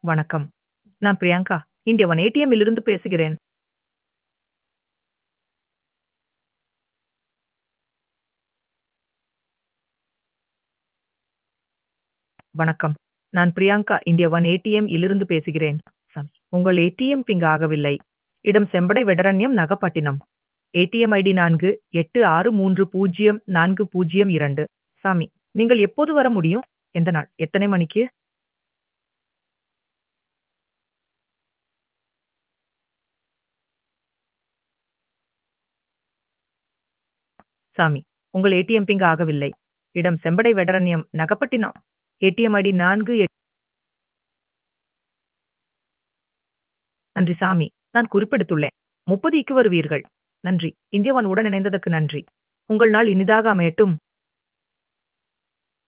வணக்கம். நான் பிரியங்கா. இந்திய ஒன் ஏடிஎம்மில் இருந்து பேசுகிறேன். வணக்கம். நான் பிரியங்கா. இந்திய ஒன் ஏடிஎம் இலிருந்து பேசுகிறேன். சம் உங்கள் ஏடிஎம் பிங் ஆகவில்லை. இடம் செம்படை வெடரண்யம் நாகப்பட்டினம். ATM ID 48630402. சாமி, நீங்கள் எப்போது வர முடியும்? எந்த நாள்? எத்தனை மணிக்கு? சாமி, உங்கள் ஏடிஎம் பிங் ஆகவில்லை. இடம் செம்படை வெடரண்யம் நாகப்பட்டினம். ஏடிஎம் ஐடி 48 நன்றி சாமி. நான் குறிப்பெடுத்துள்ளேன். 30 க்கு வருவீர்கள். நன்றி. இந்திய ஒன் உடன் இணைந்ததற்கு நன்றி. உங்கள் நாள் இனிதாக அமையட்டும்.